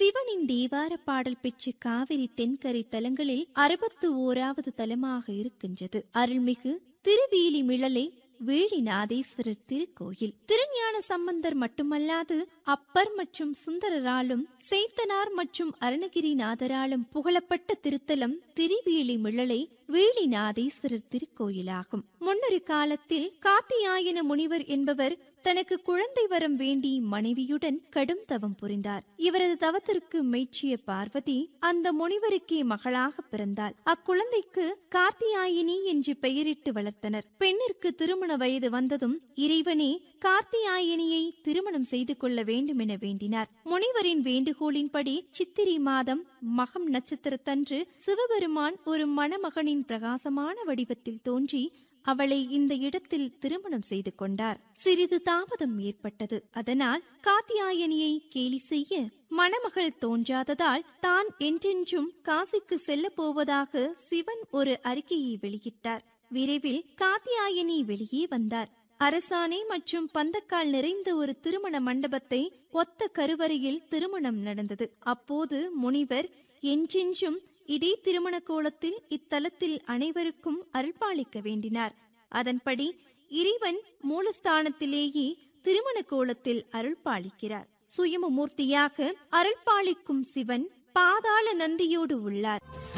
சிவனின் தேவார பாடல் பெற்ற காவிரி தென்கரை தலங்களில் அறுபத்து ஓராவது தலமாக இருக்கின்றது அருள்மிகு திருவீலி மிழலை வேலிநாதேஸ்வரர் திருக்கோயில் திருஞான சம்பந்தர் மட்டுமல்லாது அப்பர் மற்றும் சுந்தரராலும் சேத்தனார் மற்றும் அருணகிரிநாதராலும் புகழப்பட்ட திருத்தலம் திருவேலி மிழலை வேலிநாதேஸ்வரர் திருக்கோயிலாகும் முன்னொரு காலத்தில் காத்தியாயன முனிவர் என்பவர் தனக்கு குழந்தை வரம் வேண்டி மனைவியுடன் கடும் தவம் புரிந்தார் இவரது தவத்திற்கு மெச்சிய பார்வதி அந்த முனிவருக்கே மகளாக பிறந்தாள் அக்குழந்தைக்கு கார்த்தியாயினி என்று பெயரிட்டு வளர்த்தனர் பெண்ணிற்கு திருமண வயது வந்ததும் இறைவனே கார்த்தியாயினியை திருமணம் செய்து கொள்ள வேண்டும் என வேண்டினார் முனிவரின் வேண்டுகோளின்படி சித்திரை மாதம் மகம் நட்சத்திரத்தன்று சிவபெருமான் ஒரு மணமகனின் பிரகாசமான வடிவத்தில் தோன்றி அவளை இந்த இடத்தில் திருமணம் செய்து கொண்டார் சிறிது தாமதம் ஏற்பட்டது அதனால் காத்தியாயனியை கேலி செய்ய மணமகள் தோன்றாததால் தான் என்றென்றும் காசிக்கு செல்ல போவதாக சிவன் ஒரு அறிக்கையை வெளியிட்டார் விரைவில் காத்தியாயனி வெளியே வந்தார் அரசாணை மற்றும் பந்தக்கால் நிறைந்த ஒரு திருமண மண்டபத்தை ஒத்த கருவறையில் திருமணம் நடந்தது அப்போது முனிவர் என்றென்றும் இதே திருமண கோலத்தில் இத்தலத்தில் அனைவருக்கும் அருள்பாலிக்க வேண்டினார் அதன்படி இறைவன் மூலஸ்தானத்திலேயே திருமண கோலத்தில் அருள்பாலிக்கிறார் சுயம மூர்த்தியாக அருள்பாலிக்கும் சிவன் பாதாள நந்தியோடு உள்ளார்